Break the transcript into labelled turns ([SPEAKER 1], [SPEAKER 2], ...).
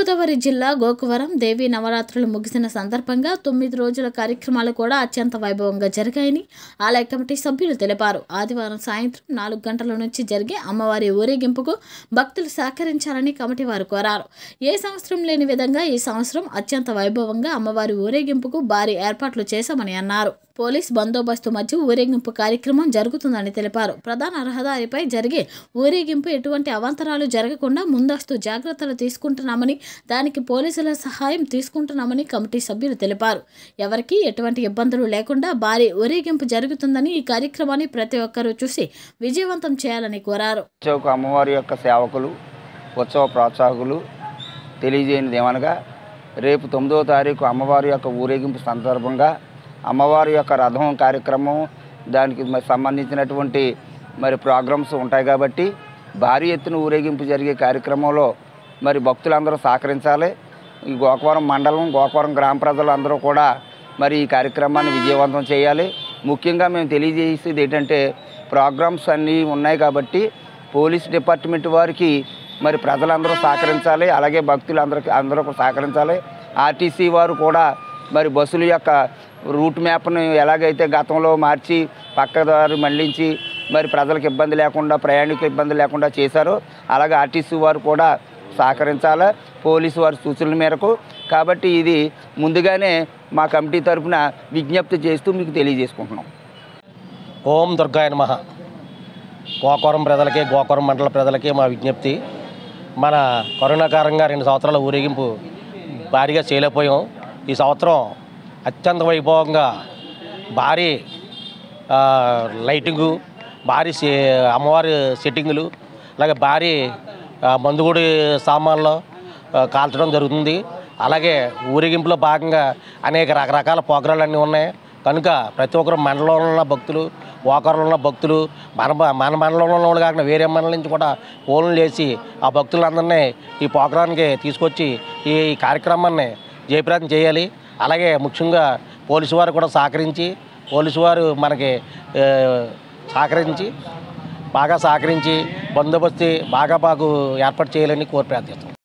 [SPEAKER 1] తూర్పుగోదావరి జిల్లా గోకవరం దేవి నవరాత్రులు ముగిసిన సందర్భంగా తొమ్మిది రోజుల కార్యక్రమాలు కూడా అత్యంత వైభవంగా జరిగాయని ఆలయ కమిటీ సభ్యులు తెలిపారు ఆదివారం సాయంత్రం నాలుగు గంటల నుంచి జరిగే అమ్మవారి ఊరేగింపుకు భక్తులు సహకరించాలని కమిటీ వారు కోరారు ఏ సంవత్సరం లేని విధంగా ఈ సంవత్సరం అత్యంత వైభవంగా అమ్మవారి ఊరేగింపుకు భారీ ఏర్పాట్లు చేశామని అన్నారు పోలీస్ బందోబస్తు మధ్య ఊరేగింపు కార్యక్రమం జరుగుతుందని తెలిపారు ప్రధాన రహదారిపై జరిగే ఊరేగింపు ఎటువంటి అవాంతరాలు జరగకుండా ముందస్తు జాగ్రత్తలు తీసుకుంటున్నామని దానికి పోలీసుల సహాయం తీసుకుంటున్నామని కమిటీ సభ్యులు తెలిపారు ఎవరికీ ఎటువంటి ఇబ్బందులు లేకుండా భారీ ఊరేగింపు జరుగుతుందని ఈ కార్యక్రమాన్ని ప్రతి ఒక్కరూ చూసి విజయవంతం చేయాలని కోరారు
[SPEAKER 2] చౌక అమ్మవారి యొక్క సేవకులు ఉత్సవ ప్రోత్సాహకులు తెలియజేయనిది ఏమనగా రేపు తొమ్మిదవ తారీఖు అమ్మవారి యొక్క ఊరేగింపు సందర్భంగా అమ్మవారి యొక్క రథం కార్యక్రమం దానికి మరి సంబంధించినటువంటి మరి ప్రోగ్రామ్స్ ఉంటాయి కాబట్టి భారీ ఎత్తున ఊరేగింపు జరిగే కార్యక్రమంలో మరి భక్తులందరూ సహకరించాలి ఈ గోకవరం మండలం గోకవరం గ్రామ ప్రజలు అందరూ కూడా మరి ఈ కార్యక్రమాన్ని విజయవంతం చేయాలి ముఖ్యంగా మేము తెలియజేసేది ఏంటంటే ప్రోగ్రామ్స్ అన్నీ ఉన్నాయి కాబట్టి పోలీస్ డిపార్ట్మెంట్ వారికి మరి ప్రజలందరూ సహకరించాలి అలాగే భక్తులు అందరికీ అందరూ కూడా సహకరించాలి ఆర్టీసీ వారు కూడా మరి బస్సుల యొక్క రూట్ మ్యాప్ను ఎలాగైతే గతంలో మార్చి పక్కదారి మళ్లించి మరి ప్రజలకు ఇబ్బంది లేకుండా ప్రయాణికులకు ఇబ్బంది లేకుండా చేశారో అలాగే ఆర్టీసీ వారు కూడా సహకరించాలి పోలీసు వారి సూచనల మేరకు కాబట్టి ఇది ముందుగానే మా కమిటీ తరఫున విజ్ఞప్తి చేస్తూ మీకు తెలియజేసుకుంటున్నాం
[SPEAKER 3] ఓం దుర్గాయ నమః గోకవరం ప్రజలకి గోకవరం మండల ప్రజలకి మా విజ్ఞప్తి మన కరోనా కారణంగా రెండు సంవత్సరాల ఊరేగింపు భారీగా చేయలేకపోయాం ఈ సంవత్సరం అత్యంత వైభవంగా భారీ ఆ, లైటింగు భారీ సే అమ్మవారి సెట్టింగులు అలాగే భారీ ఆ, మందుగుడి సామాన్లు ఆ, కాల్చడం జరుగుతుంది అలాగే ఊరేగింపులో భాగంగా అనేక రకరకాల ప్రోగ్రాలు అన్నీ ఉన్నాయి కనుక ప్రతి ఒక్కరు మండలంలో ఉన్న భక్తులు ఓకరంలో ఉన్న భక్తులు మన బ- మన మండలంలో ఉన్న వాళ్ళు కాకుండా వేరే మండలం నుంచి కూడా ఫోన్లు చేసి ఆ భక్తులందరినీ ఈ ప్రోగ్రాంకి తీసుకొచ్చి ఈ కార్యక్రమాన్ని జయప్రదం చేయాలి అలాగే ముఖ్యంగా పోలీసు వారు కూడా సహకరించి పోలీసు వారు మనకి ఆ, సహకరించి బాగా సహకరించి బందోబస్తు బాగా బాగు ఏర్పాటు చేయాలని కోరి ప్రార్థిస్తాం